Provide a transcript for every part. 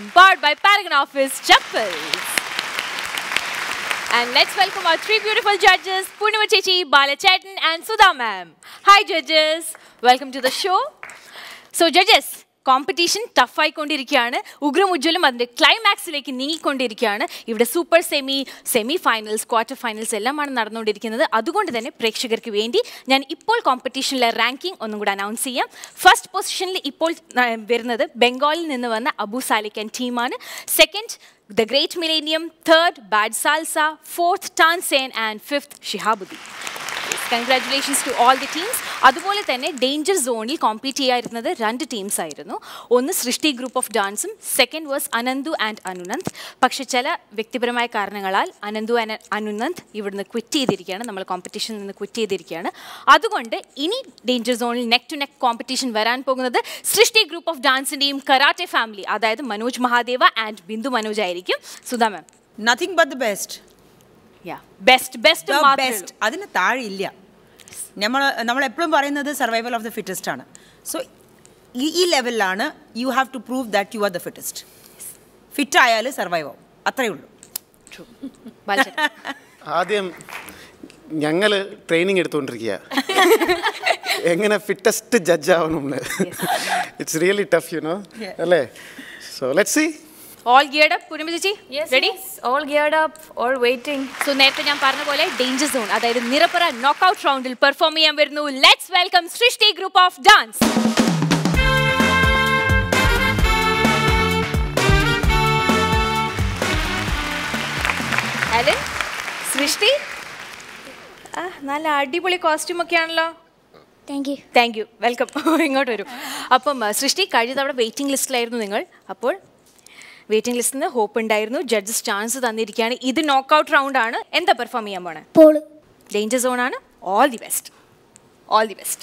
powered by Paragon Office Chappals. And let's welcome our three beautiful judges, Purnima Chechi, Bala Chetan, and Sudha ma'am. Hi, judges. Welcome to the show. So, judges, competition ടഫായിക്കൊണ്ടിരിക്കുകയാണ് ഉഗ്രം ഉജ്ജ്വലും അതിൻ്റെ ക്ലൈമാക്സിലേക്ക് നീങ്ങിക്കൊണ്ടിരിക്കുകയാണ് ഇവിടെ super semi semi finals quarter finals എല്ലാമാണ് നടന്നുകൊണ്ടിരിക്കുന്നത് അതുകൊണ്ട് തന്നെ പ്രേക്ഷകർക്ക് വേണ്ടി ഞാൻ ഇപ്പോൾ കോമ്പറ്റീഷനിലെ റാങ്കിംഗ് ഒന്നും കൂടെ അനൗൺസ് ചെയ്യാം ഫസ്റ്റ് പൊസിഷനിൽ ഇപ്പോൾ ആ, വരുന്നത് ബംഗാളിൽ നിന്ന് വന്ന അബു സാലിക്കൻ ടീമാണ് second the great millennium third bad salsa fourth Tansen and fifth Shihabuddin congratulations to all the teams അതുപോലെ തന്നെ ഡേഞ്ചർ സോണിൽ കോമ്പീറ്റ് ചെയ്യാതിരുന്നത് രണ്ട് ടീംസ് ആയിരുന്നു ഒന്ന് സൃഷ്ടി ഗ്രൂപ്പ് ഓഫ് ഡാൻസും second was Ananthu and Anunand പക്ഷെ ചില വ്യക്തിപരമായ കാരണങ്ങളാൽ അനന്തു ആൻഡ് അനുനന്ദ് ഇവിടുന്ന് ക്വിറ്റ് ചെയ്തിരിക്കുകയാണ് നമ്മൾ കോമ്പറ്റീഷനിൽ നിന്ന് ക്വിറ്റ് ചെയ്തിരിക്കുകയാണ് അതുകൊണ്ട് ഇനി ഡേഞ്ചർ സോണിൽ നെക്ക് ടു നെക്ക് കോമ്പറ്റീഷൻ വരാൻ പോകുന്നത് സൃഷ്ടി ഗ്രൂപ്പ് ഓഫ് ഡാൻസിൻ്റെയും കരാട്ടെ ഫാമിലി അതായത് മനോജ് മഹാദേവ ആൻഡ് ബിന്ദു മനോജ് ആയിരിക്കും Sudha ma'am nothing but the best yeah best best best അതിന് താഴെ ഇല്ല നമ്മൾ നമ്മൾ എപ്പോഴും പറയുന്നത് സർവൈവൽ ഓഫ് ദ ഫിറ്റസ്റ്റ് ആണ് സോ ഈ ഈ ലെവലിലാണ് you have to prove that you are the fittest fit ആയാൽ സർവൈവ് ആവും അത്രയേ ഉള്ളൂ ആദ്യം ഞങ്ങൾ ട്രെയിനിങ് എടുത്തുകൊണ്ടിരിക്കുക എങ്ങനെ ഫിറ്റസ്റ്റ് ജഡ്ജ് ആവണമെന്ന് it's really tough you no അല്ലേ so let see all geared up പുരുമ ചേച്ചി Yes, ready yes, all geared up, all waiting. So നേരത്തെ ഞാൻ പറഞ്ഞ പോലെ ഡേഞ്ചർ സോൺ അതായത് നിറപ്പറ നോക്കൌട്ട് റൗണ്ടിൽ പെർഫോം ചെയ്യാൻ വരുന്നു let's welcome Srishti group of dance Alan Srishti ആ, നല്ല അടിപൊളി കോസ്റ്റ്യൂം ഒക്കെ ആണല്ലോ thank you thank you welcome ഇങ്ങോട്ട് വരും അപ്പം ആ, സൃഷ്ടി കഴിഞ്ഞ തവണ വെയിറ്റിംഗ് ലിസ്റ്റിലായിരുന്നു നിങ്ങൾ അപ്പോൾ വെയിറ്റിംഗ് ലിസ്റ്റിൽ നിന്ന് ഹോപ്പ് ഉണ്ടായിരുന്നു ജഡ്ജസ് ചാൻസ് തന്നിരിക്കുകയാണ് ഇത് നോക്കൗട്ട് റൗണ്ട് ആണ് എന്താ പെർഫോം ചെയ്യാൻ പോണേ പോള് ഡേഞ്ചർ സോൺ ആണ് all the best all the best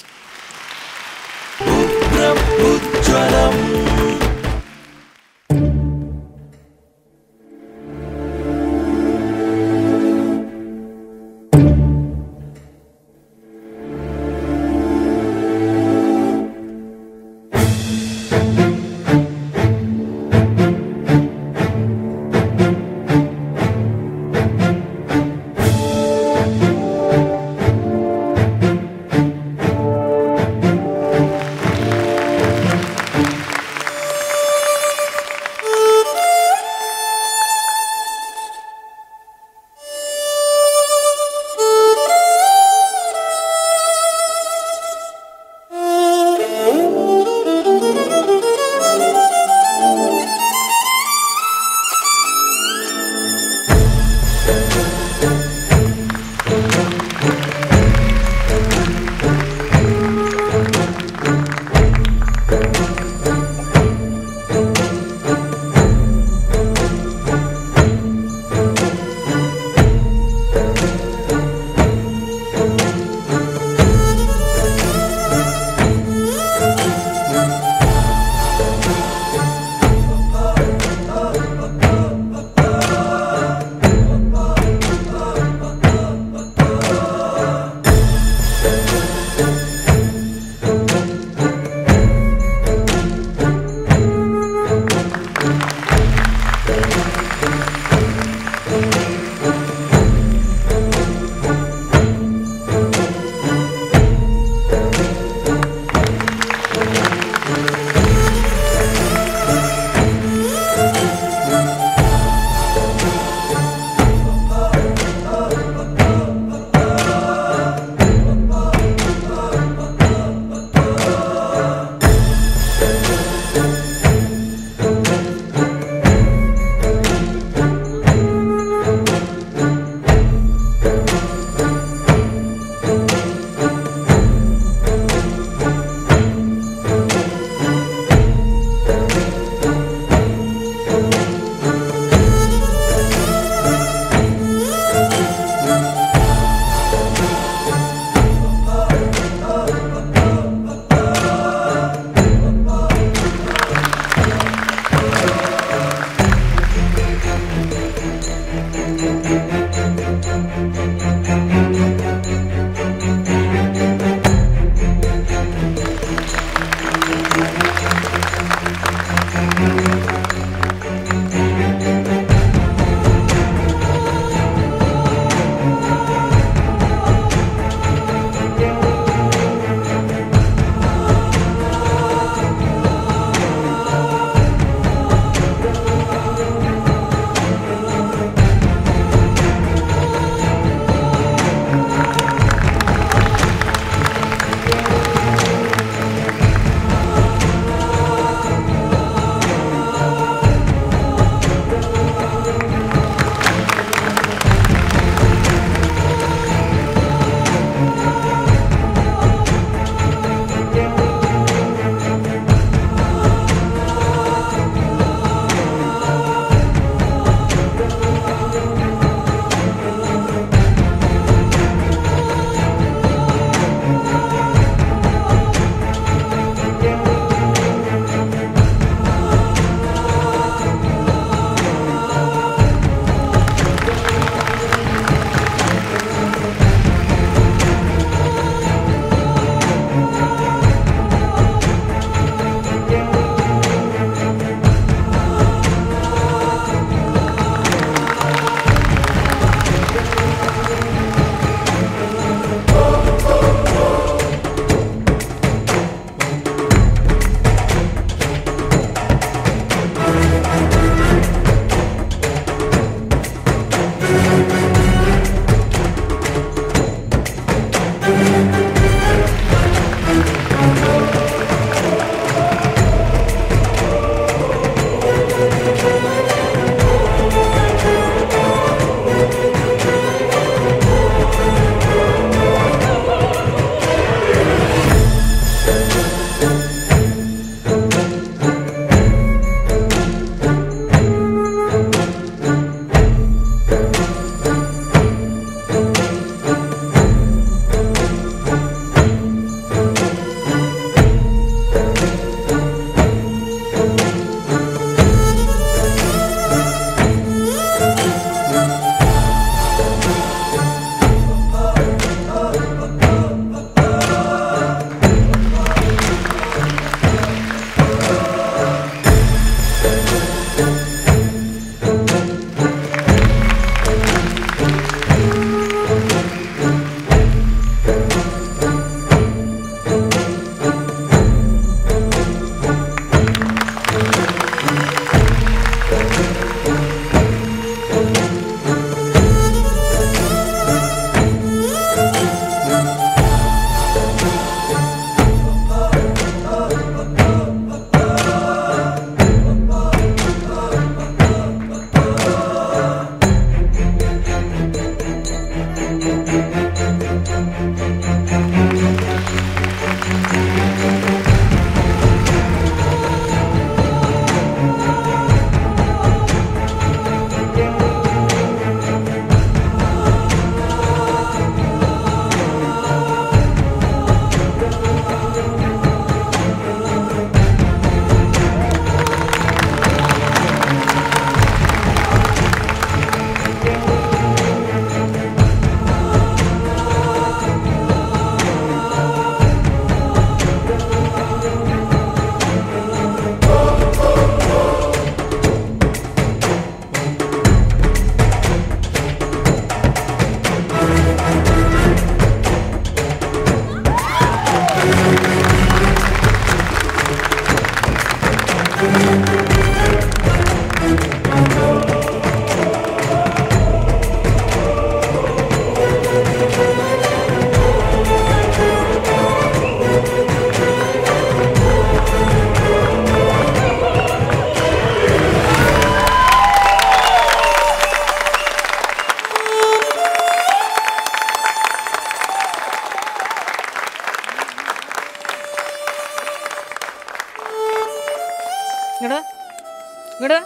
ഇങ്ങോട്ട് വാ. ഇങ്ങോട്ട് വാ.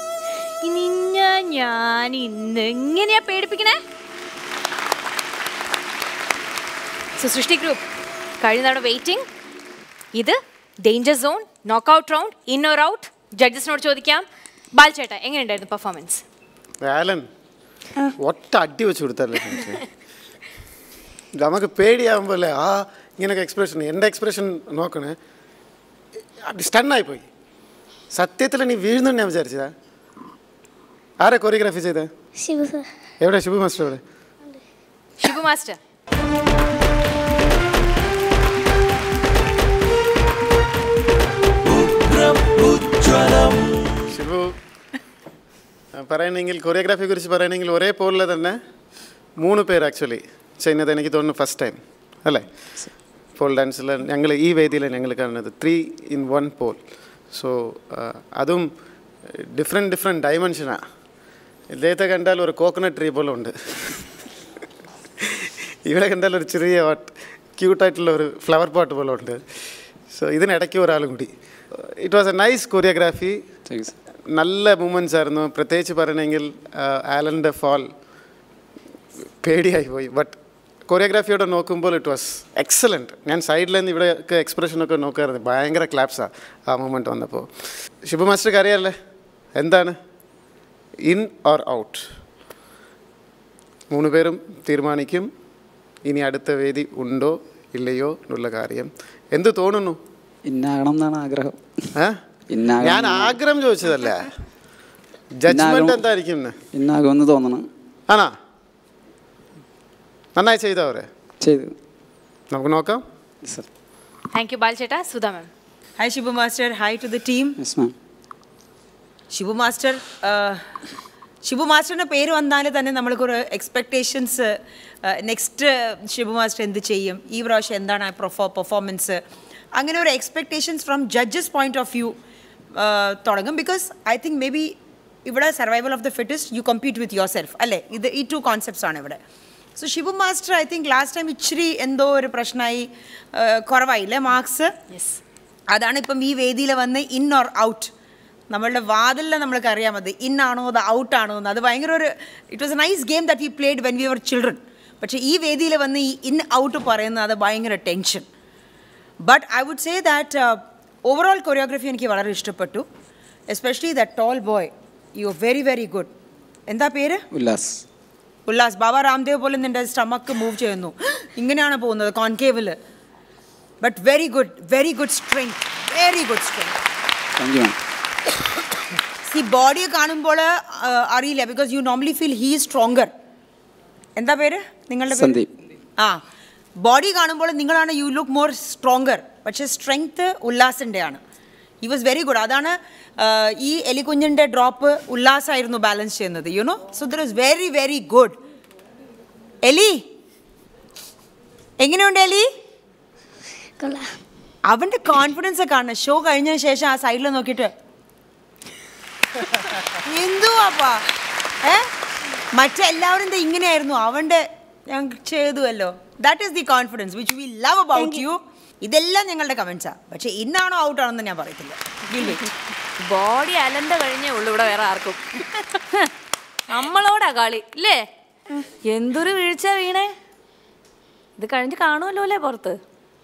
ഈ നിന്ന ഞാൻ ഇന്ന് എങ്ങനെയാ പേടിപ്പിക്കണേ സോ സൃഷ്ടി ഗ്രൂപ്പ് കഴിഞ്ഞ തവണ വെയിറ്റിംഗ് ഇത് danger zone knockout round in or out ജഡ്ജസിനോട് ചോദിക്കാം ബാൽചേട്ട എങ്ങനെയുണ്ടായിരുന്നു പെർഫോമൻസ് ആലൻ ഒറ്റ അടി വെച്ച് കൊടുത്തല്ലേ മനുഷ്യൻ. നമുക്ക് പേടിയാകുമ്പോലെ ആ ഇങ്ങനൊക്കെ എക്സ്പ്രഷൻ എൻ്റെ എക്സ്പ്രഷൻ നോക്കണേ സ്റ്റണ്ണായി പോയി സത്യത്തിൽ നീ വീഴുന്നുണ്ട് ഞാൻ വിചാരിച്ചതാ ആരാ കൊറിയോഗ്രാഫി ചെയ്തേ ശിവ സർ എവിടെ ശുഭ മാസ്റ്റർ എവിടെ ഷിബു മാസ്റ്റർ ശിവു ആ, പറയണമെങ്കിൽ കൊറിയോഗ്രാഫിയെ കുറിച്ച് പറയണമെങ്കിൽ ഒരേ പോളിൽ തന്നെ മൂന്ന് പേര് ആക്ച്വലി ചെയ്യുന്നത് എനിക്ക് തോന്നുന്നു ഫസ്റ്റ് ടൈം അല്ലേ പോൾ ഡാൻസിൽ ഞങ്ങൾ ഈ വേദിയിൽ ഞങ്ങൾ കാണുന്നത് three in one pole so അതും ഡിഫറെൻറ്റ് ഡിഫറെൻറ്റ് ഡയമെൻഷനാണ് ഇദ്ദേഹത്തെ കണ്ടാൽ ഒരു കോക്കനട്ട് ട്രീ പോലെ ഉണ്ട് ഇവിടെ കണ്ടാൽ ഒരു ചെറിയ ക്യൂട്ടായിട്ടുള്ള ഒരു ഫ്ലവർ പോട്ട് പോലെ ഉണ്ട് സോ ഇതിനിടയ്ക്ക് ഒരാളും കൂടി it was a nice choreography നല്ല മൂമെൻറ്റ്സ് ആയിരുന്നു പ്രത്യേകിച്ച് പറയണമെങ്കിൽ ആലൻ്റെ ഫാൾ പേടിയായി പോയി ബട്ട് കൊറിയോഗ്രാഫിയോടെ നോക്കുമ്പോൾ ഇറ്റ് വാസ് എക്സലൻറ്റ് ഞാൻ സൈഡിൽ നിന്ന് ഇവിടെയൊക്കെ എക്സ്പ്രഷനൊക്കെ നോക്കാറുണ്ട് ഭയങ്കര ക്ലാപ്സാണ് ആ മൂമെൻറ്റ് വന്നപ്പോൾ ശിവ മാസ്റ്റർക്ക് അറിയാമല്ലേ എന്താണ് ഇൻ ഓർ ഔട്ട് മൂന്ന് പേരും തീരുമാനിക്കും ഇനി അടുത്ത വേദി ഉണ്ടോ ഇല്ലയോ എന്നുള്ള കാര്യം എന്ത് തോന്നുന്നു ഇന്നാകണം എന്നാണ് ആഗ്രഹം ഏ? ഇന്നാകണം ഞാൻ ആഗ്രഹം ചോദിച്ചതല്ല ജഡ്ജ്മെന്റ് എന്തായിരിക്കും എന്ന്? ഇന്നാകുമെന്ന് തോന്നണം ആണാ നന്നായി ചെയ്തവരെ ചെയ്തു നമുക്ക് നോക്കാം സർ താങ്ക് യു ബാൽചേട്ട Sudha ma'am Hi, Shibu Master. Hi to the team. Yes ma'am Shibu Master, uh, Shibu മാസ്റ്ററിൻ്റെ പേര് വന്നാൽ തന്നെ നമ്മൾക്കൊരു എക്സ്പെക്റ്റേഷൻസ് നെക്സ്റ്റ് ഷിബു മാസ്റ്റർ എന്ത് ചെയ്യും ഈ പ്രാവശ്യം എന്താണ് പെർഫോ പെർഫോമൻസ് അങ്ങനെ ഒരു expectations from judges point of view തുടങ്ങും because I think maybe ഇവിടെ survival of the fittest you compete with yourself അല്ലേ ഇത് ഈ ടു കോൺസെപ്റ്റ്സ് ആണ് ഇവിടെ so Shibu master I think last time ഇച്ചിരി എന്തോ ഒരു പ്രശ്നമായി കുറവായില്ലേ മാർക്സ് അതാണ് ഇപ്പം ഈ വേദിയിൽ വന്ന് ഇൻ ഓർ ഔട്ട് നമ്മളുടെ വാതിലിൽ നമ്മൾക്ക് അറിയാൻ മതി ഇൻ ആണോ അത് ഔട്ട് ആണോ എന്ന് അത് ഭയങ്കര ഒരു it was a nice game that we played when we were children പക്ഷേ ഈ വേദിയിൽ വന്ന് ഈ ഇൻ ഔട്ട് പറയുന്നത് അത് ഭയങ്കര tension but I would say that overall choreography എനിക്ക് വളരെ ഇഷ്ടപ്പെട്ടു especially the tall boy you very very good എന്താ പേര് ഉല്ലാസ് ഉല്ലാസ് ബാബ രാംദേവ് പോലെ നിന്റെ സ്റ്റമക്ക് മൂവ് ചെയ്യുന്നു ഇങ്ങനെയാണ് പോകുന്നത് കോൺകേവിൽ but very good very good strength very good strength thank you ma'am ഈ ബോഡിയെ കാണുമ്പോൾ അറിയില്ല because you normally feel he stronger എന്താ പേര് നിങ്ങളുടെ പേര്? സന്ദീപ്. ആ ബോഡി കാണുമ്പോൾ നിങ്ങളാണ് യു ലുക്ക് മോർ സ്ട്രോങ്കർ പക്ഷേ സ്ട്രെങ്ത് ഉല്ലാസിൻ്റെ ആണ് ഹി വാസ് വെരി ഗുഡ് അതാണ് ആ, ഈ എലിക്കുഞ്ഞിൻ്റെ ഡ്രോപ്പ് ഉല്ലാസായിരുന്നു ബാലൻസ് ചെയ്യുന്നത് you know so there is very very good എലി എങ്ങനെയുണ്ട് എലി അവന്റെ കോൺഫിഡൻസ് കാണണം ഷോ കഴിഞ്ഞതിന് ശേഷം ആ സൈഡിൽ നോക്കിയിട്ട് എന്തുവാപ്പാ ഏ മറ്റെല്ലാവരും ദേ ഇങ്ങനെയായിരുന്നു അവന്റെ ഞാൻ ചെയ്തുവല്ലോ that is the confidence which we love about you ഇതെല്ലാം ഞങ്ങളുടെ കമന്റ്സാ പക്ഷെ ഇന്നാണോ ഔട്ട് ആണെന്ന് ഞാൻ പറയത്തില്ല We'll wait. ബോഡി അലന്ത കഴിഞ്ഞേ ഉള്ളൂ ഇവിടെ വേറെ ആർക്കും നമ്മളോടാ കളി ഇല്ലേ എന്തൊരു വീഴ്ച വീണേ ഇത് കഴിഞ്ഞ് കാണുമല്ലോ അല്ലേ പുറത്ത്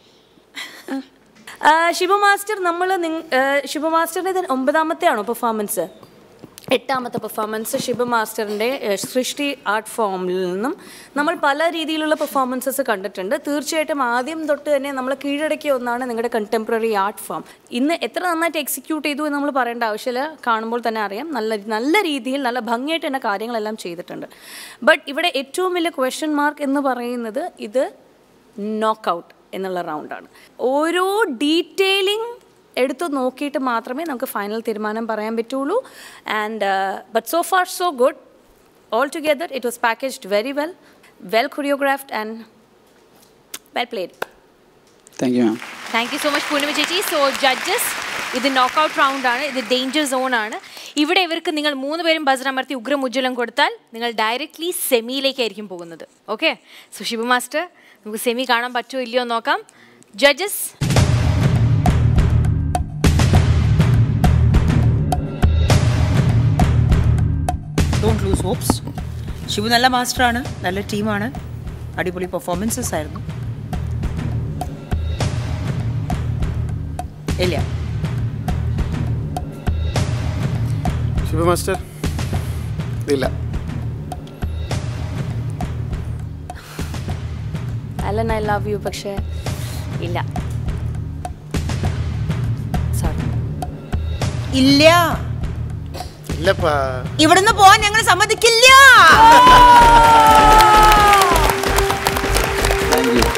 ആ, ശിവ മാസ്റ്റർ നമ്മൾ ശിവ മാസ്റ്ററിൻ്റെ ഇത് ഒമ്പതാമത്തെ ആണോ പെർഫോമൻസ് എട്ടാമത്തെ പെർഫോമൻസ് ശിവ മാസ്റ്ററിൻ്റെ ഏഹ്, സൃഷ്ടി ആർട്ട് ഫോമിൽ നിന്നും നമ്മൾ പല രീതിയിലുള്ള പെർഫോമൻസസ് കണ്ടിട്ടുണ്ട് തീർച്ചയായിട്ടും ആദ്യം തൊട്ട് തന്നെ നമ്മൾ കീഴടക്കിയ ഒന്നാണ് നിങ്ങളുടെ കണ്ടംപററി ആർട്ട് ഫോം ഇന്ന് എത്ര നന്നായിട്ട് എക്സിക്യൂട്ട് ചെയ്തു എന്ന് നമ്മൾ പറയേണ്ട ആവശ്യമില്ല കാണുമ്പോൾ തന്നെ അറിയാം നല്ല നല്ല രീതിയിൽ നല്ല ഭംഗിയായിട്ട് തന്നെ കാര്യങ്ങളെല്ലാം ചെയ്തിട്ടുണ്ട് ബട്ട് ഇവിടെ ഏറ്റവും വലിയ ക്വസ്റ്റ്യൻ മാർക്ക് എന്ന് പറയുന്നത് ഇത് നോക്കൗട്ട് എന്നുള്ള റൗണ്ടാണ് ഓരോ ഡീറ്റെയിലിംഗ് എടുത്ത് നോക്കിയിട്ട് മാത്രമേ നമുക്ക് ഫൈനൽ തീരുമാനം പറയാൻ പറ്റുള്ളൂ and but so far so good all together it was packaged very well well choreographed and well played thank you ma'am thank you so much Poornima ചേച്ചി സോ ജഡ്ജസ് ഇത് നോക്കൗട്ട് റൗണ്ട് ആണ് ഇത് ഡേഞ്ചർ സോൺ ആണ് ഇവിടെ ഇവർക്ക് നിങ്ങൾ മൂന്ന് പേരും ബസർ അമർത്തി ഉഗ്രം ഉജ്ജ്വലം കൊടുത്താൽ നിങ്ങൾ ഡയറക്റ്റ്ലി സെമിയിലേക്കായിരിക്കും പോകുന്നത് ഓക്കെ സോ ശിവ മാസ്റ്റർ നമുക്ക് സെമി കാണാൻ പറ്റുമോ ഇല്ലയോ എന്ന് നോക്കാം judges don't lose hopes Shivu നല്ല മാസ്റ്ററാണ് നല്ല ടീമാണ് അടിപൊളി പെർഫോമൻസസ് ആയിരുന്നു ഇല്ല ശിവ മാസ്റ്റർ ഇല്ല അലൻ ഐ ലവ് യു പക്ഷേ ഇല്ല സോറി ഇല്ല ഇല്ലപ്പാ ഇവിടുന്ന് പോവാൻ ഞങ്ങൾ സമ്മതിക്കില്ല thank you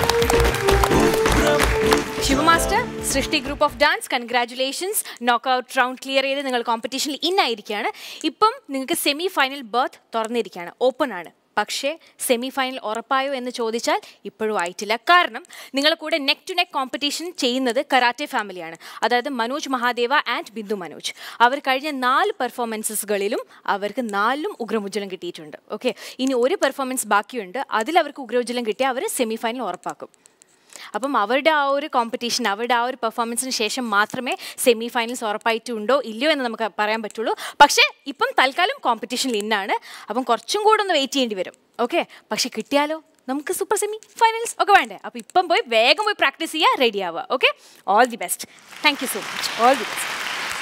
Shiva master Srishti group of dance congratulations knockout round clear ചെയ്ത് നിങ്ങൾ കോമ്പറ്റീഷനിൽ ഇൻ ആയിരിക്കുകയാണ് ഇപ്പം നിങ്ങൾക്ക് സെമി ഫൈനൽ ബർത്ത് തുറന്നിരിക്കുകയാണ് ഓപ്പൺ ആണ് പക്ഷേ സെമി ഫൈനൽ ഉറപ്പായോ എന്ന് ചോദിച്ചാൽ ഇപ്പോഴും ആയിട്ടില്ല കാരണം നിങ്ങളെ കൂടെ നെക്ക് ടു നെക്ക് കോമ്പറ്റീഷൻ ചെയ്യുന്നത് കരാറ്റെ ഫാമിലിയാണ് അതായത് മനോജ് മഹാദേവ ആൻഡ് ബിന്ദു മനോജ് അവർ കഴിഞ്ഞ നാല് പെർഫോമൻസസുകളിലും അവർക്ക് നാലിലും ഉഗ്രമുജ്വലം കിട്ടിയിട്ടുണ്ട് ഓക്കെ ഇനി ഒരു പെർഫോമൻസ് ബാക്കിയുണ്ട് അതിൽ അവർക്ക് ഉഗ്രമുജ്വലം കിട്ടിയാൽ അവർ സെമി ഫൈനൽ ഉറപ്പാക്കും അപ്പം അവരുടെ ആ ഒരു കോമ്പറ്റീഷൻ അവരുടെ ആ ഒരു പെർഫോമൻസിന് ശേഷം മാത്രമേ സെമി ഫൈനൽസ് ഉറപ്പായിട്ടുണ്ടോ ഇല്ലയോ എന്ന് നമുക്ക് പറയാൻ പറ്റുള്ളൂ പക്ഷേ ഇപ്പം തൽക്കാലം കോമ്പറ്റീഷനിൽ ഇന്നാണ് അപ്പം കുറച്ചും കൂടെ ഒന്ന് വെയിറ്റ് ചെയ്യേണ്ടി വരും ഓക്കെ പക്ഷെ കിട്ടിയാലോ നമുക്ക് സൂപ്പർ സെമി ഫൈനൽസ് ഒക്കെ വേണ്ടേ അപ്പോൾ ഇപ്പം പോയി വേഗം പോയി പ്രാക്ടീസ് ചെയ്യുക റെഡി ആവുക okay all the best thank you so much all the best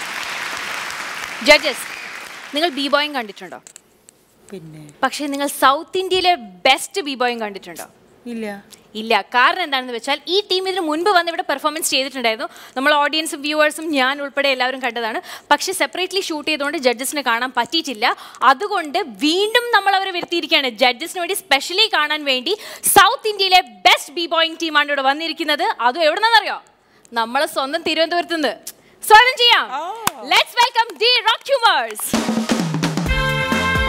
judges നിങ്ങൾ ബി ബോയും കണ്ടിട്ടുണ്ടോ പിന്നെ പക്ഷേ നിങ്ങൾ സൗത്ത് ഇന്ത്യയിലെ ബെസ്റ്റ് ബി ബോയും കണ്ടിട്ടുണ്ടോ ഇല്ല ഇല്ല കാരണം എന്താണെന്ന് വെച്ചാൽ ഈ ടീം ഇതിന് മുൻപ് വന്ന് ഇവിടെ പെർഫോമൻസ് ചെയ്തിട്ടുണ്ടായിരുന്നു നമ്മൾ ഓഡിയൻസും വ്യൂവേഴ്സും ഞാൻ ഉൾപ്പെടെ എല്ലാവരും കണ്ടതാണ് പക്ഷേ സെപ്പറേറ്റ്ലി ഷൂട്ട് ചെയ്തുകൊണ്ട് ജഡ്ജസിന് കാണാൻ പറ്റിയിട്ടില്ല അതുകൊണ്ട് വീണ്ടും നമ്മൾ അവരെ വരുത്തിയിരിക്കുകയാണ് ജഡ്ജസിന് വേണ്ടി സ്പെഷ്യലി കാണാൻ വേണ്ടി സൗത്ത് ഇന്ത്യയിലെ ബെസ്റ്റ് ബി ബോയിങ് ടീമാണ് ഇവിടെ വന്നിരിക്കുന്നത് അതും എവിടെ നിന്നറിയോ നമ്മളെ സ്വന്തം തിരുവനന്തപുരത്ത് നിന്ന് സ്വാഗതം ചെയ്യാം let's welcome the rock humours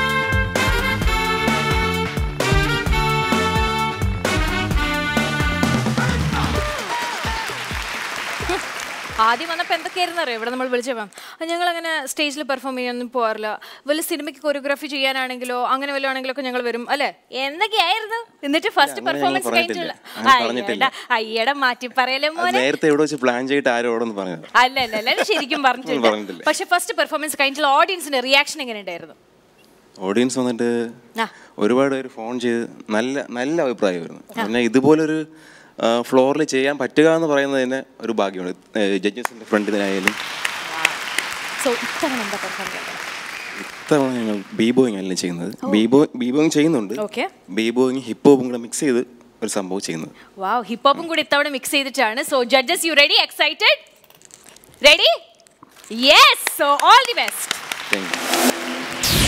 ആദ്യം വന്നപ്പോൾ എന്തൊക്കെയായിരുന്നു അറിയോ ഇവിടെ നമ്മൾ വിളിച്ചപ്പം ഞങ്ങൾ അങ്ങനെ സ്റ്റേജിൽ പെർഫോം ചെയ്യാനൊന്നും പോകാറില്ല വല്ല സിനിമയ്ക്ക് കൊറിയോഗ്രാഫി ചെയ്യാനാണെങ്കിലോ അങ്ങനെ വല്ല ആണെങ്കിലോ ഒക്കെ ഞങ്ങൾ വരും അല്ലേ എന്തൊക്കെയായിരുന്നു എന്നിട്ട് ഫസ്റ്റ് അങ്ങനെ ഞങ്ങൾ പെർഫോമൻസ് പറഞ്ഞിട്ടില്ല. കഴിഞ്ഞിട്ടുള്ള അങ്ങനെ പറഞ്ഞിട്ടില്ല. അയ്യടെ മാറ്റി പറയലേ അത് മോനെ നേരത്തെ എവിടെ വെച്ച് പ്ലാൻ ചെയ്തിട്ട് ആരും അവിടെ ഒന്ന് പറഞ്ഞത് അല്ല അല്ല അല്ല അത് ശരിക്കും പറഞ്ഞിട്ടുണ്ട് പറഞ്ഞിട്ടില്ല. പക്ഷെ ഫസ്റ്റ് പെർഫോമൻസ് കഴിഞ്ഞിട്ടുള്ള ഓഡിയൻസിന്റെ റിയാക്ഷൻ എങ്ങനെ ഉണ്ടായിരുന്നു ഓഡിയൻസ് വന്നിട്ട് ആ. ഒരുപാട് പേര് ഫോൺ ചെയ്ത് നല്ല നല്ല അഭിപ്രായമായിരുന്നു പിന്നെ ഇതുപോലൊരു ഫ്ലോറിൽ ചെയ്യാൻ പറ്റുക എന്ന് പറയുന്നത് തന്നെ ഒരു ഭാഗ്യമാണ് ജഡ്ജസിന്റെ ഫ്രണ്ടിനായാലും സോ ഇത്തവണ എന്താ പെർഫോം ചെയ്തത് ഇത്തവണ ഞങ്ങൾ ബീബോയിങ് അല്ല ചെയ്യുന്നത് ബീബോ ബീബോയിങ് ചെയ്യുന്നുണ്ട് Okay. ബീബോയിങ് ഹിപ്പ് ഹോപ്പും കൂടെ മിക്സ് ചെയ്ത് ഒരു സംഭവം ചെയ്യുന്നത് വാവ് ഹിപ്പ് ഹോപ്പും കൂടി ഇത്തവണ മിക്സ് ചെയ്തിട്ടാണ് so judges you ready excited ready yes so all the best thank you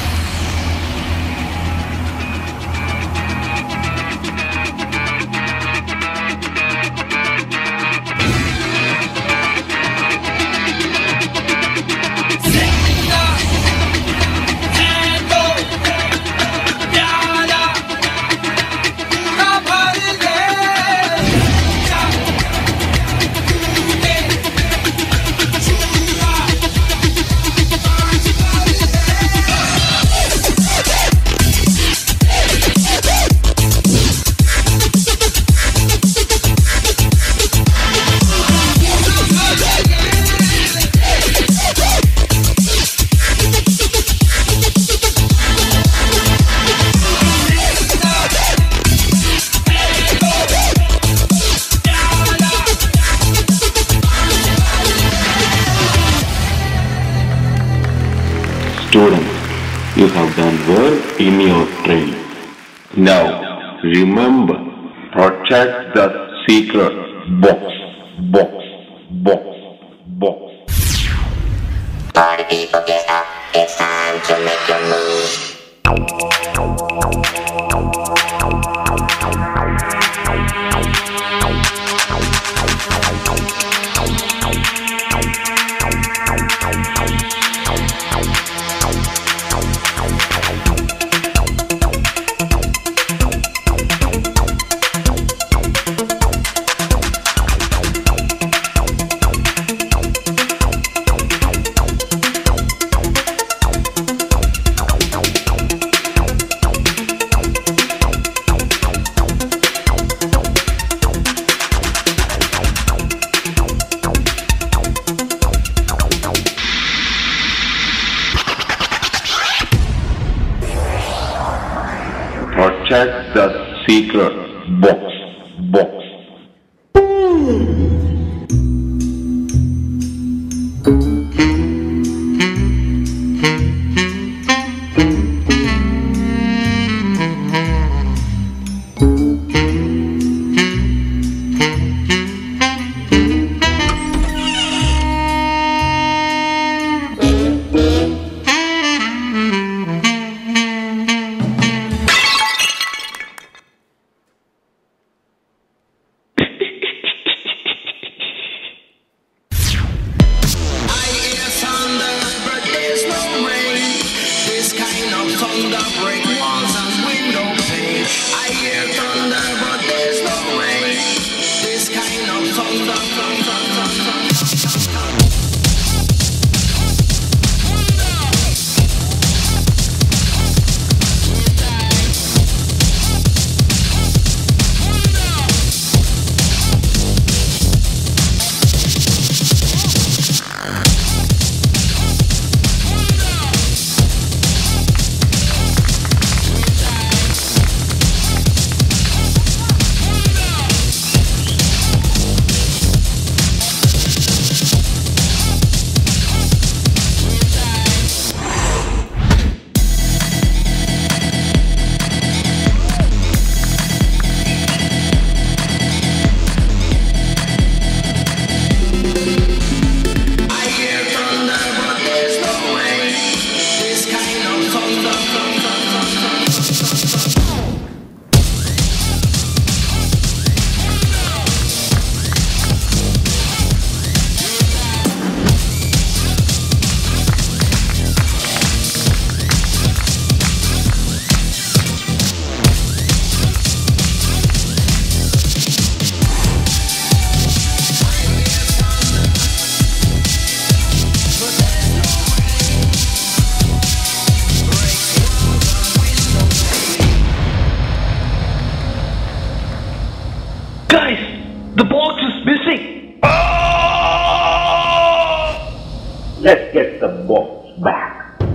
Students, you have done well in your training. Now, remember, protect the secret box, box, box, box. Party people get up, it's time to make your move. Protect the secret box, box. let's get the box back.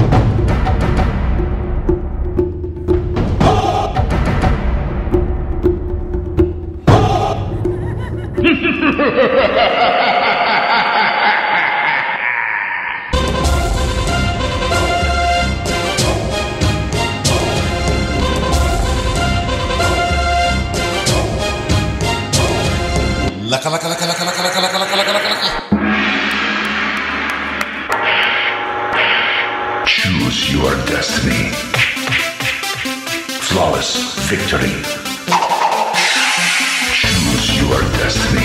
Laka laka laka laka laka laka laka laka laka laka laka. Choose your destiny. Flawless victory. Choose your destiny.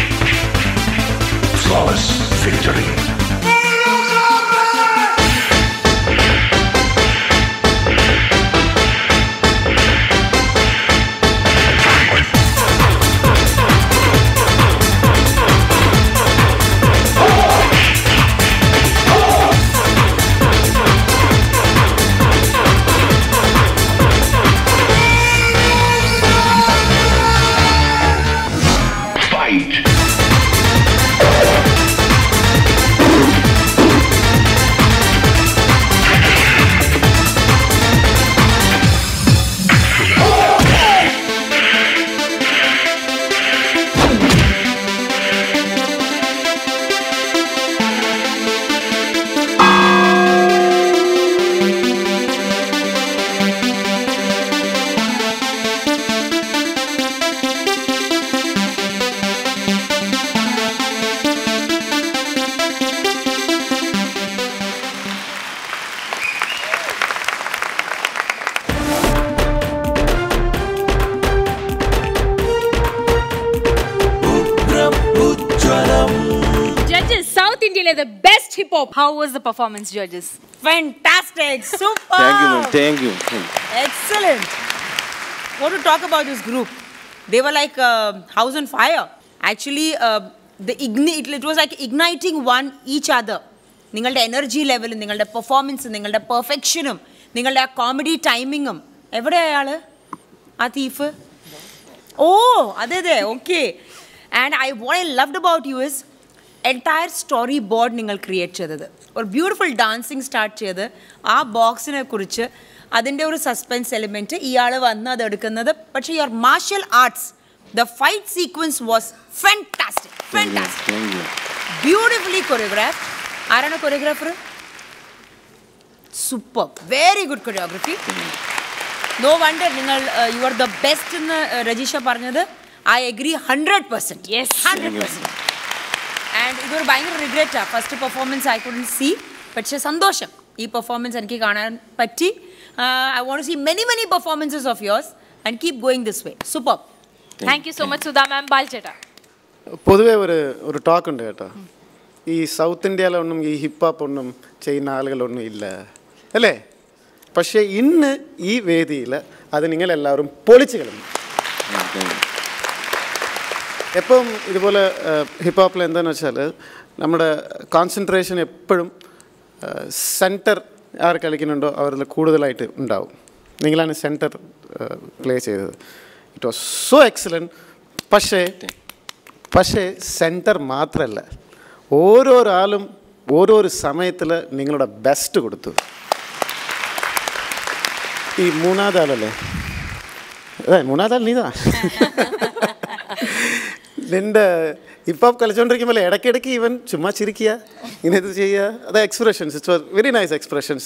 Flawless victory. Fight! Judges, South India the best hip hop. How was the performance, judges? Fantastic. Super. Thank you ma'am thank you Excellent. What to talk about this group? They were like uh, house on fire. Actually, uh, the igni- it, it was like igniting one each other. നിങ്ങളുടെ energy ലെവലും നിങ്ങളുടെ പെർഫോമൻസും നിങ്ങളുടെ പെർഫെക്ഷനും നിങ്ങളുടെ ആ comedy ടൈമിങ്ങും എവിടെയാ അയാള് ആ തീഫ് ഓ അതെ അതെ okay and I what I loved about you is entire story board നിങ്ങൾ ക്രിയേറ്റ് ചെയ്തത് ഒരു ബ്യൂട്ടിഫുൾ ഡാൻസിങ് സ്റ്റാർട്ട് ചെയ്ത് ആ ബോക്സിനെ കുറിച്ച് അതിൻ്റെ ഒരു സസ്പെൻസ് എലിമെൻറ്റ് ഇയാൾ വന്ന് അത് എടുക്കുന്നത് പക്ഷേ your martial arts the fight sequence was fantastic fantastic thank you beautifully choreograph ആരാണ് choreographer super very good choreography no wonder നിങ്ങൾ യു ആർ ദ ബെസ്റ്റ് എന്ന് uh, രജീഷ പറഞ്ഞത് I agree hundred percent Yes. Hundred percent and ഇതൊരു ഭയങ്കര റിഗ്രറ്റാണ് first performance I couldn't see പക്ഷേ സന്തോഷം ഈ പെർഫോമൻസ് എനിക്ക് കാണാൻ പറ്റി I want see many many performances of yours and keep going this way super Thank you so much, Sudha ma'am. ബാൽചേട്ടാ പൊതുവേ ഒരു ഒരു ടോക്ക് ഉണ്ട് കേട്ടോ ഈ സൗത്ത് ഇന്ത്യയിലൊന്നും ഈ ഹിപ്പ് ഹോപ്പ് ഒന്നും ചെയ്യുന്ന ആളുകളൊന്നും ഇല്ല അല്ലേ പക്ഷേ ഇന്ന് ഈ വേദിയിൽ അത് നിങ്ങളെല്ലാവരും പൊളിച്ചു കളഞ്ഞു എപ്പം ഇതുപോലെ ഹിപ്പ് ഹോപ്പിൽ എന്താണെന്ന് വെച്ചാൽ നമ്മുടെ കോൺസെൻട്രേഷൻ എപ്പോഴും സെൻറ്റർ ആർ കളിക്കുന്നുണ്ടോ അവരിൽ കൂടുതലായിട്ട് ഉണ്ടാവും നിങ്ങളാണ് സെൻറ്റർ പ്ലേ ചെയ്തത് ഇറ്റ് വാസ് സോ എക്സലൻറ്റ് പക്ഷേ പക്ഷേ സെൻറ്റർ മാത്രമല്ല ഓരോരാളും ഓരോരോ സമയത്തിൽ നിങ്ങളുടെ ബെസ്റ്റ് കൊടുത്തു ഈ മൂന്നാമതാളല്ലേ അതെ മൂന്നാമതാൾ നീതാ നിന്റെ ഇപ്പം കളിച്ചുകൊണ്ടിരിക്കുമ്പോൾ ഇടയ്ക്കിടയ്ക്ക് ഇവൻ ചുമ്മാ ചിരിക്കുക ഇങ്ങനെ ഇത് ചെയ്യുക അത് expressions it's very nice expressions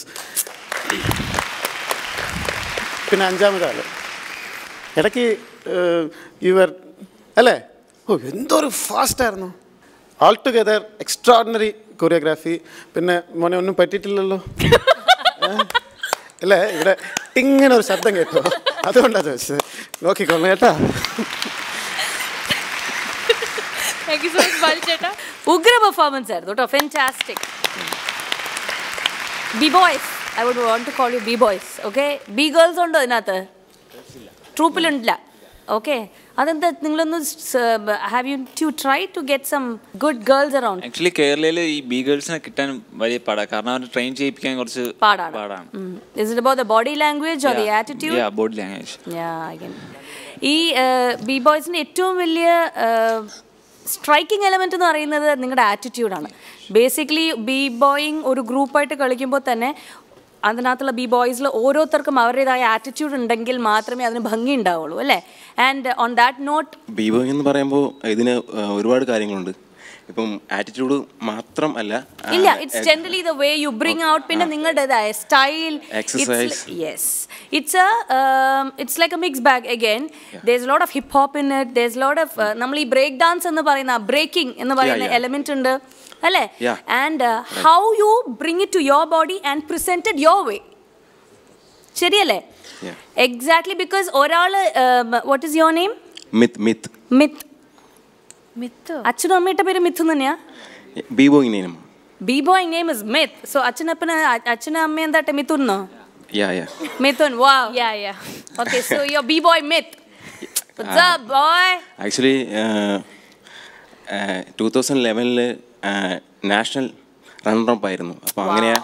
പിന്നെ അഞ്ചാമതാള് ഇടയ്ക്ക് യുവർ അല്ലേ ഓ എന്തൊരു ഫാസ്റ്റായിരുന്നു ആൾ ടുഗെദർ എക്സ്ട്രാordinary കൊറിയോഗ്രാഫി പിന്നെ മോനെ ഒന്നും പറ്റിയിട്ടില്ലല്ലോ ഏ? അല്ലേ ഇവിടെ ഇങ്ങനെ ഒരു ശബ്ദം കേട്ടോ അതുകൊണ്ടാണ് ചോദിച്ചത് നോക്കിക്കോളൂ കേട്ടാ താങ്ക് യു സോ മച്ച് ബാൽചേട്ടാ ഉഗ്ര പെർഫോമൻസ് ആയിരുന്നു കേട്ടോ fantastic B boys I would want to call you B boys okay B girls ഉണ്ടോ ഇതിനകത്ത് ട്രൂപ്പിലുണ്ടില്ല ഓക്കെ അതെന്താ നിങ്ങളൊന്ന് have you to try to get some good girls around actually കേരളയിൽ ഈ ബി ഗേൾസിനെ കിട്ടാൻ വലിയ പാടാണ് കാരണം അവർ ട്രെയിൻ ചെയ്യിപ്പിക്കാൻ കുറച്ച് പാടാണ് പാടാണ് is it about the body language or the attitude body language Yeah, I can. ഈ ബി ബോയ്സിന്റെ ഏറ്റവും വലിയ സ്ട്രൈക്കിംഗ് എലമെന്റ് എന്ന് പറയുന്നത് നിങ്ങളുടെ ആറ്റിറ്റ്യൂഡാണ് ബേസിക്കലി ബി ബോയിങ് ഒരു ഗ്രൂപ്പായിട്ട് കളിക്കുമ്പോൾ തന്നെ അതിനകത്തുള്ള ബി ബോയ്സിൽ ഓരോരുത്തർക്കും അവരുടേതായ ആറ്റിറ്റ്യൂഡ് ഉണ്ടെങ്കിൽ മാത്രമേ അതിന് ഭംഗി ഉണ്ടാവുള്ളൂ അല്ലേ and on that note B boying എന്ന് പറയുമ്പോൾ ഇതിന് ആ, ഒരുപാട് കാര്യങ്ങളുണ്ട് ഇപ്പം ആറ്റിറ്റ്യൂഡ് മാത്രം അല്ല ആ, ഇല്ല it's generally the way you bring out പിന്നെ നിങ്ങളുടേതായ style Exercise. Yes it's a it's like a mix bag again there's lot of hip hop in it there's lot of നമ്മൾ ഈ ബ്രേക്ക് ഡാൻസ് എന്ന് പറയുന്ന ബ്രേക്കിംഗ് എന്ന് പറയുന്ന yeah. Element ഉണ്ട് അല്ലേ Yeah. And how you bring it to your body and presented your way ശരിയല്ലേ Yeah. Exactly because ഒരാൾ what is your name Myth Myth Myth Myth അച്ഛനും അമ്മയുടെ പേര് മിഥുൻ തന്നെയാ B boying name B boy name is Myth so അച്ഛനപ്പന് അച്ഛനും അമ്മ എന്താട്ടെ മിഥുന്നോ യാ യാ മിഥുൻ വാ yeah yeah okay so your B boy Myth What's up, boy? Actually two thousand ലെവനിൽ നാഷണൽ റണ്ണറപ്പ് ആയിരുന്നു അപ്പോൾ അങ്ങനെയാ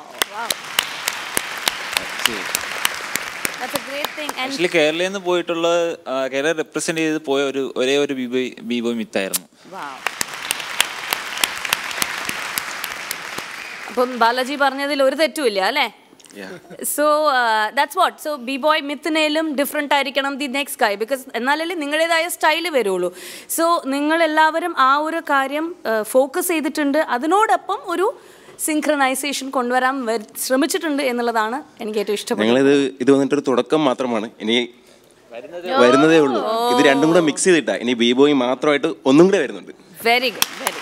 That's a great thing. And actually കേരളയിൽ നിന്ന് പോയിട്ടുള്ള ആ, കേരള റെപ്രസെന്റ് ചെയ്ത് പോയ ഒരു ഒരേ ഒരു ബീബോയ് ബീബോയ് മിത്തായിരുന്നു wow. അപ്പം ബാലാജി പറഞ്ഞതിൽ ഒരു തെറ്റുമില്ല അല്ലേ Yeah. So that's what so B boy മിത്തിനേലും ഡിഫറെൻ്റ് ആയിരിക്കണം ദി നെക്സ്റ്റ് ഗൈ ബിക്കോസ് എന്നാലല്ലേ നിങ്ങളുടേതായ സ്റ്റൈല് വരുള്ളൂ സോ നിങ്ങളെല്ലാവരും ആ ഒരു കാര്യം ഫോക്കസ് ചെയ്തിട്ടുണ്ട് അതിനോടൊപ്പം ഒരു സിങ്ക്രണൈസേഷൻ കൊണ്ടുവരാൻ വര- ശ്രമിച്ചിട്ടുണ്ട് എന്നുള്ളതാണ് എനിക്ക് ഏറ്റവും ഇഷ്ടപ്പെട്ടത് ഞങ്ങളിത് ഇത് വന്നിട്ടൊരു തുടക്കം മാത്രമാണ് ഇനി വരുന്നതേ ഉള്ളൂ ഇത് രണ്ടും കൂടെ മിക്സ് ചെയ്തിട്ടാ ഇനി ബീബോയി മാത്രമായിട്ട് ഒന്നും കൂടെ വരുന്നുണ്ട് വെരി ഗുഡ് വെരി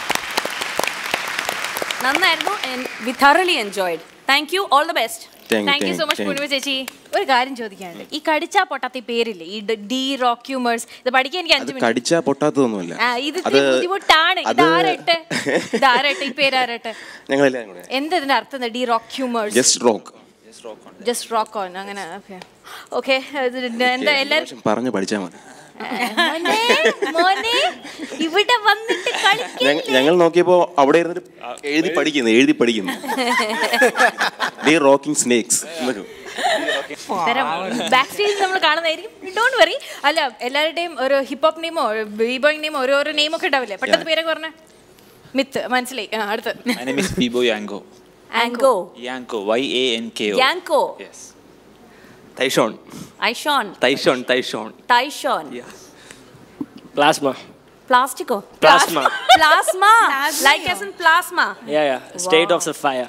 നന്നായിരുന്നു we thoroughly enjoyed thank you all the best Thank you, thank you thank so you, much thank you. Poornima ചേച്ചി ഒരു കാര്യം ചോദിക്കാനുണ്ട് ഈ കടിച്ചാ പൊട്ടാത്ത ഈ പേരില്ലേ ഈ ഡി റോക്യൂമേഴ്സ് ഇത് പഠിക്കാൻ എനിക്ക് അത് അഞ്ചു മിനിറ്റ് കടിച്ചാ പൊട്ടാത്തതൊന്നുമല്ല ആ ഇത് ഇത്തിരി ബുദ്ധിമുട്ടാണ് ഇത് ആരട്ടെ ഇത് ആരട്ടെ ഈ പേര് ആരട്ടെ ഞങ്ങളെല്ലാവരും കൂടെ എന്താ ഇതിന്റെ അർത്ഥം the rock humours just rock just rock on അങ്ങനെ ഓക്കെ ഓക്കെ എന്താ എല്ലാരും പറഞ്ഞു പഠിച്ചാൽ മതി മോനെ, മോനെ, ഇവിടെ വന്നിട്ട് കളിക്ക ഞങ്ങ- ഞങ്ങൾ നോക്കിയപ്പോ അവിടെ ഇരുന്നിട്ട് എഴുതി പഠിക്കുന്നു എഴുതി പഠിക്കുന്നു ഡി റോക്കിംഗ് സ്നേക്സ് ബാക്ക് സ്റ്റേജിൽ നമ്മൾ കാണുന്നതായിരിക്കും ഡോണ്ട് വറി അല്ല എല്ലാവരുടെയും ഒരു ഹിപ്പ് ഹോപ്പ് നെയിമോ ബി ബോയ് നെയിമോ ഓരോരോ നെയിമൊക്കെ ഉണ്ടാവില്ലേ പെട്ടെന്ന് പേരൊക്കെ പറഞ്ഞ മിത്ത് മനസ്സിലായി ആ, അടുത്ത് My name is b-boy Yanko ആങ്കോ Yanko Y A N K O Yanko yes Taishon. ഐഷോൺ Taishon, Taishon. Taishon Plasma. പ്ലാസ്റ്റിക്കോ Plasma. Plasma like as in plasma Yeah, yeah. State of the fire.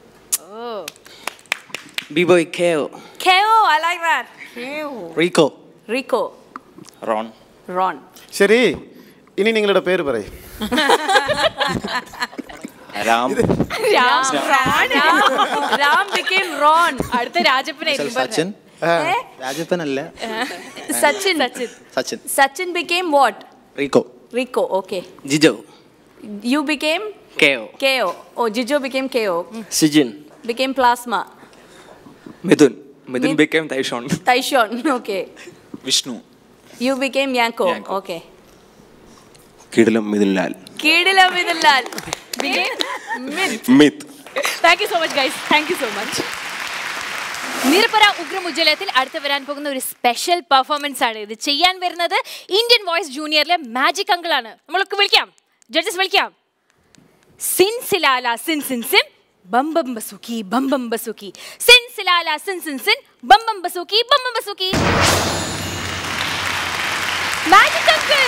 B-boy KO. KO I like that Rico. Rico Ron Ron ശരി ഇനി നിങ്ങളുടെ പേര് പറയും Ram Ram Ram became Ron അടുത്ത രാജപ്പനായിരിക്കും സച്ചിൻ ഏ? രാജപ്പനല്ല Sachin Sachin Sachin Sachin became what Rico Rico okay Jijo. you became KO. KO oh Jijo became KO Sijin. became plasma Midun. Midun Mid- became Taishon. Taishon okay Vishnu you became Yanko Yanko. okay കിടിലം മിഥുൻലാൽ കീടിലം ഇതില്ലാൽ became Myth thank you so much guys thank you so much നിരപ്പര ഉഗ്രമുജ്വലത്തിൽ അടുത്ത് വരാൻ പോകുന്ന ഒരു special performance ആണ് ഇത് ചെയ്യാൻ വരുന്നത് ഇന്ത്യൻ വോയിസ് ജൂനിയറിലെ മാജിക് അങ്കിൾ ആണ് നമ്മളൊക്കെ വിളിക്കാം ജഡ്ജസ് വിളിക്കാം സിൻ സിലാല സിൻ സിൻ സിൻ ബംബം ബസുക്കി ബംബം ബസുക്കി സിൻ സിലാല സിൻ സിൻ സിൻ ബംബം ബസുക്കി ബംബം ബസുക്കി മാജിക് അങ്കിൾ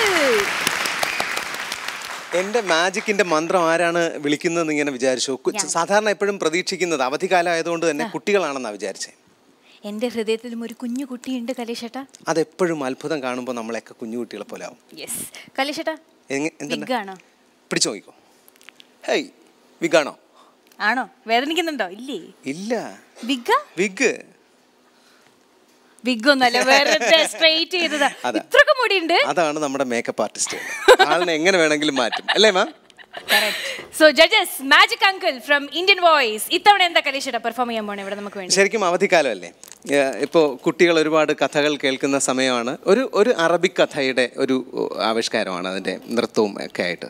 എന്റെ മാജിക്കിന്റെ മന്ത്രം ആരാണ് വിളിക്കുന്നതെന്ന് ഇങ്ങനെ വിചാരിച്ചു കു- സാധാരണ എപ്പോഴും പ്രതീക്ഷിക്കുന്നത് അവധിക്കാലം ആയതുകൊണ്ട് തന്നെ കുട്ടികളാണെന്നാണ് വിചാരിച്ചത് എന്റെ ഹൃദയത്തിലും ഒരു കുഞ്ഞു കുട്ടിയുണ്ട് കലേഷേട്ടാ അതെപ്പോഴും അത്ഭുതം കാണുമ്പോൾ നമ്മളെയൊക്കെ കുഞ്ഞു കുട്ടികളെ പോലെ ആവും യെസ് കലേഷേട്ടാ എങ്ങ- എന്താണ് വിഗാണോ പിടിച്ചു നോക്കിക്കോ ഹേയ് വിഗാണോ ആണോ വേദനിക്കുന്നുണ്ടോ ഇല്ലേ ഇല്ല വിഗ വിഗ് വിഗ് ഒന്നല്ല വെറുതെ സ്ട്രെയിറ്റ് ചെയ്തതാ അതാ. ഇത്രയൊക്കെ മുടിയുണ്ട് അതാണ് നമ്മുടെ മേക്കപ്പ് ആർട്ടിസ്റ്റ് ആളിനെ എങ്ങനെ വേണമെങ്കിലും മാറ്റും അല്ലേ ma'am so judges magic uncle from Indian voice ഇത്തവണ എന്താ കലേഷേട്ടാ പെർഫോം ചെയ്യാൻ പോണേ ഇവിടെ നമുക്ക് വേണ്ടി ശരിക്കും അവധിക്കാലമല്ലേ ഇപ്പോൾ കുട്ടികൾ ഒരുപാട് കഥകൾ കേൾക്കുന്ന സമയമാണ് ഒരു ഒരു അറബിക് കഥയുടെ ഒരു ആവിഷ്കാരമാണ് അതിൻ്റെ നൃത്തവും ഒക്കെ ആയിട്ട്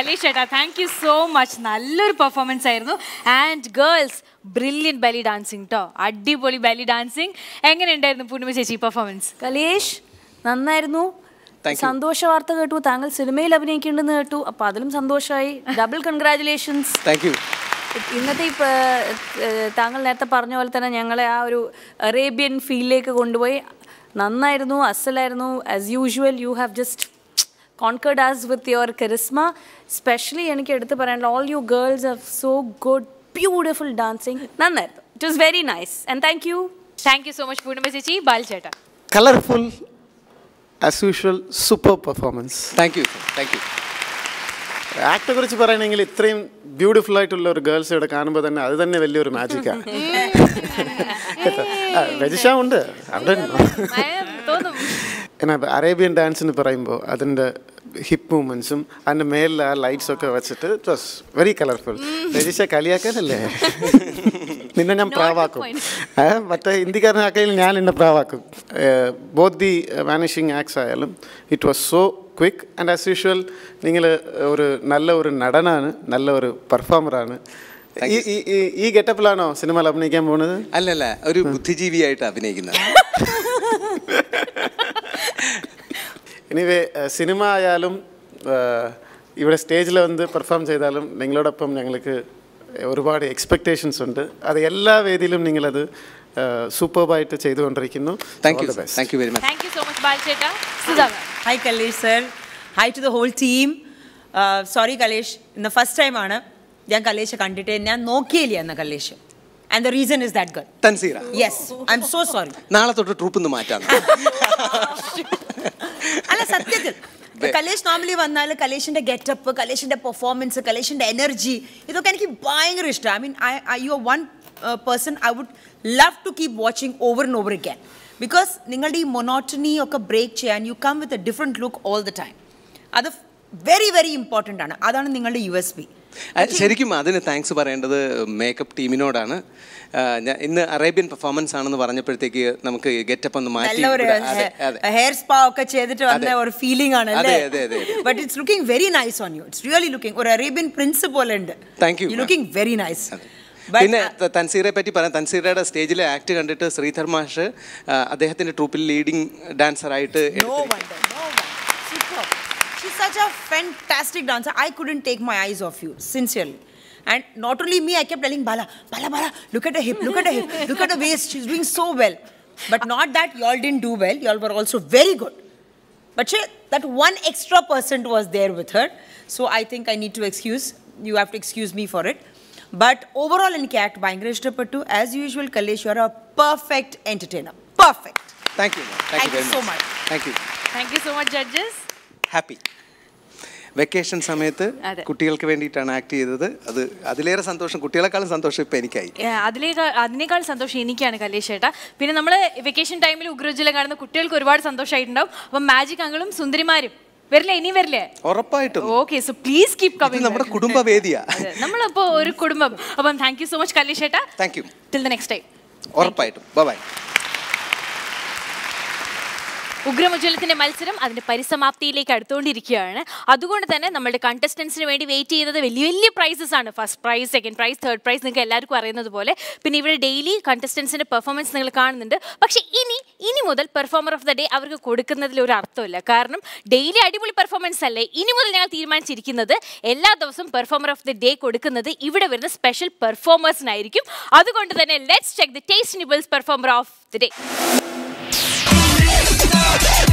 കലീഷ് ചേട്ടാ താങ്ക് യു സോ മച്ച് നല്ലൊരു പെർഫോമൻസ് ആയിരുന്നു and girls brilliant belly dancing കേട്ടോ അടിപൊളി ബെലി ഡാൻസിങ് എങ്ങനെയുണ്ടായിരുന്നു പൂർണിമ ചേച്ചി പെർഫോമൻസ് കലേഷ് നന്നായിരുന്നു Thank you. സന്തോഷ വാർത്ത കേട്ടു താങ്കൾ സിനിമയിൽ അഭിനയിക്കുന്നുണ്ടെന്ന് കേട്ടു അപ്പൊ അതിലും സന്തോഷമായി ഡബിൾ കൺഗ്രാറ്റുലേഷൻസ് താങ്ക് യു ഇന്നത്തെ ഇപ്പൊ ഏഹ്, താങ്കൾ നേരത്തെ പറഞ്ഞ പോലെ തന്നെ ഞങ്ങളെ ആ ഒരു അറേബ്യൻ ഫീലിലേക്ക് കൊണ്ടുപോയി നന്നായിരുന്നു അസലായിരുന്നു as usual you have just conquered as with your charisma specially എനിക്ക് എടുത്ത് പറയാനുള്ള all you girls have so good beautiful dancing നന്നായിരുന്നു it was very nice and thank you thank you so much Poornima ചേച്ചി ബാൽ ചേട്ടാ colourful as usual super performance thank you thank you ആക്ടെ കുറിച്ച് പറയണമെങ്കിൽ ഇത്രയും ബ്യൂട്ടിഫുൾ ആയിട്ടുള്ള ഒരു ഗേൾസ് ഇവിടെ കാണുമ്പോൾ തന്നെ അത് തന്നെ വലിയൊരു മാജിക്കാണ് രജിഷ ഉണ്ട് അവിടെ തോന്നും എന്നാ അറേബ്യൻ ഡാൻസ് എന്ന് പറയുമ്പോൾ അതിൻ്റെ ഹിപ്പ് മൂവ്മെൻറ്റ്സും അതിൻ്റെ മേലിൽ ആ ലൈറ്റ്സ് ഒക്കെ വെച്ചിട്ട് it was very colourful Rajisha കളിയാക്കാനല്ലേ നിന്നെ ഞാൻ പ്രാവാക്കും ഏ, മറ്റേ ഹിന്ദിക്കാരനാക്കയിൽ ഞാൻ എന്നെ പ്രാവാക്കും ബോത്ത് ദി വാനിഷിങ് ആക്സ് ആയാലും it was so quick and as usual നിങ്ങൾ ഒരു നല്ല ഒരു നടനാണ് നല്ല ഒരു പെർഫോമറാണ് ഈ ഈ- ഈ- ഈ ഗെറ്റപ്പിലാണോ സിനിമയിൽ അഭിനയിക്കാൻ പോകുന്നത് അല്ലല്ല ഒരു ബുദ്ധിജീവിയായിട്ട് അഭിനയിക്കുന്നത് എനിവേ സിനിമ ആയാലും ഏഹ്, ഇവിടെ സ്റ്റേജിൽ വന്ന് പെർഫോം ചെയ്താലും നിങ്ങളോടൊപ്പം ഞങ്ങൾക്ക് ഒരുപാട് എക്സ്പെക്റ്റേഷൻസ് ഉണ്ട് അത് എല്ലാ വേദിയിലും നിങ്ങളത് സൂപ്പർബായിട്ട് ചെയ്തുകൊണ്ടിരിക്കുന്നു thank you All the best. Thank you very much thank you so much Bal ചേട്ടാ Sudha ma'am Hi, Kalesh sir. Hi to the whole team. Uh, sorry, Kalesh. ഇന്ന് ഫസ്റ്റ് ടൈം ആണ് ഞാൻ കലേഷ് കണ്ടിട്ട് ഞാൻ നോക്കിയില്ല എന്ന Kalesh and the reason is that girl Thanseera yes I am so sorry നാളെ തൊട്ട് ട്രൂപ്പ് ഒന്ന് മാറ്റാം അല്ല സത്യത്തിൽ കലേഷ് നോർമലി വന്നാൽ കലേഷിന്റെ ഗെറ്റപ്പ് കലേഷിന്റെ പെർഫോമൻസ് കലേഷിന്റെ എനർജി ഇതൊക്കെ എനിക്ക് ഭയങ്കര ഇഷ്ടമാണ് I mean I you one person I would love to keep watching over and over again because നിങ്ങളുടെ ഈ മൊനോട്ടണി ഒക്കെ ബ്രേക്ക് ചെയ്യാൻ you come with a different look all the time അത് വെരി വെരി ഇമ്പോർട്ടൻ്റ് ആണ് അതാണ് നിങ്ങളുടെ U S B അഹ് ശരിക്കും അതിന് താങ്ക്സ് പറയേണ്ടത് മേക്കപ്പ് ടീമിനോടാണ് ആഹ് ഞാൻ ഇന്ന് അറേബ്യൻ പെർഫോമൻസ് ആണെന്ന് പറഞ്ഞപ്പോഴത്തേക്ക് നമുക്ക് ഗെറ്റപ്പ് ഒന്ന് മാറ്റി നല്ല ഒരു ഇവിടെ- അതെ, അതെ. ഹെയർ സ്പാ ഒക്കെ ചെയ്തിട്ട് വന്ന അതെ. ഒരു ഫീലിംഗ് ആണ് അതെ, അല്ലേ അതെ, അതെ, അതെ. But it's looking very nice on you it's really looking ഒരു അറേബ്യൻ പ്രിൻസ് പോലെ ഉണ്ട് Thank you, ma'am. Looking very nice പിന്നെ ത- തൻസീറെ പറ്റി പറയാം തൻസീറയുടെ സ്റ്റേജിലെ ആക്ട് കണ്ടിട്ട് ശ്രീധർ മാഷ് ആഹ് അദ്ദേഹത്തിന്റെ ട്രൂപ്പിൽ ലീഡിംഗ് ഡാൻസറായിട്ട് No wonder, no wonder. Superb. She's such a fantastic dancer. I couldn't take my eyes off you, sincerely. And not only me, I kept telling Bala, Bala, Bala, look at her hip, look at her hip, look at her waist. She's doing so well. But not that y'all didn't do well. Y'all were also very good. But she, that one extra percent was there with her. So I think I need to excuse. You have to excuse me for it. But overall, in Cat, ഭയങ്കര ഇഷ്ടപ്പെട്ടു as usual, Kalesh, you are a perfect entertainer. Perfect. Thank you thank Thank you you very so much much. Thank you thank you so much judges happy vacation സമയത്ത് അതെ. കുട്ടികൾക്ക് വേണ്ടിയിട്ടാണ് act ചെയ്തത് അത് അതിലേറെ സന്തോഷം കുട്ടികളെക്കാളും സന്തോഷം ഇപ്പം എനിക്കായി അതിലേക്കാൾ അതിനേക്കാൾ സന്തോഷം എനിക്കാണ് കലേഷ് ചേട്ടാ പിന്നെ നമ്മൾ വെക്കേഷൻ ടൈമിൽ ഉഗ്രോജ്വലം കാണുന്ന കുട്ടികൾക്ക് ഒരുപാട് സന്തോഷമായിട്ടുണ്ടാവും അപ്പം മാജിക് അങ്കിളും സുന്ദരിമാരും വരില്ലേ ഇനി വരില്ലേ ഉറപ്പായിട്ടും ഓക്കെ സോ പ്ലീസ് കീപ് ഇത് കമ്മിങ് നമ്മുടെ കുടുംബവേദിയാ നമ്മളിപ്പോ ഒരു കുടുംബം അപ്പം thank you so much Kalesh ചേട്ടാ thank you till the next time ഉറപ്പായിട്ടും ബൈ ഉഗ്രമുജ്വലത്തിന്റെ മത്സരം അതിന്റെ പരിസമാപ്തിയിലേക്ക് അടുത്തുകൊണ്ടിരിക്കുകയാണ് അതുകൊണ്ട് തന്നെ നമ്മുടെ കണ്ടസ്റ്റൻസിന് വേണ്ടി വെയിറ്റ് ചെയ്യുന്നത് വലിയ വലിയ പ്രൈസസ് ആണ് first prize second prize third prize നിങ്ങൾക്ക് എല്ലാവർക്കും അറിയുന്നത് പോലെ പിന്നെ ഇവിടെ ഡെയിലി കണ്ടസ്റ്റൻസിന്റെ പെർഫോമൻസ് നിങ്ങൾ കാണുന്നുണ്ട് പക്ഷേ ഇനി ഇനി മുതൽ പെർഫോമർ ഓഫ് ദ ഡേ അവർക്ക് കൊടുക്കുന്നതിൽ ഒരു അർത്ഥമില്ല കാരണം ഡെയിലി അടിപൊളി പെർഫോമൻസ് അല്ലേ ഇനി മുതൽ ഞങ്ങൾ തീരുമാനിച്ചിരിക്കുന്നത് എല്ലാ ദിവസവും പെർഫോമർ ഓഫ് ദ ഡേ കൊടുക്കുന്നത് ഇവിടെ വരുന്ന സ്പെഷ്യൽ പെർഫോമേഴ്സിനായിരിക്കും അതുകൊണ്ട് തന്നെ let's check the taste nibbles performer of the day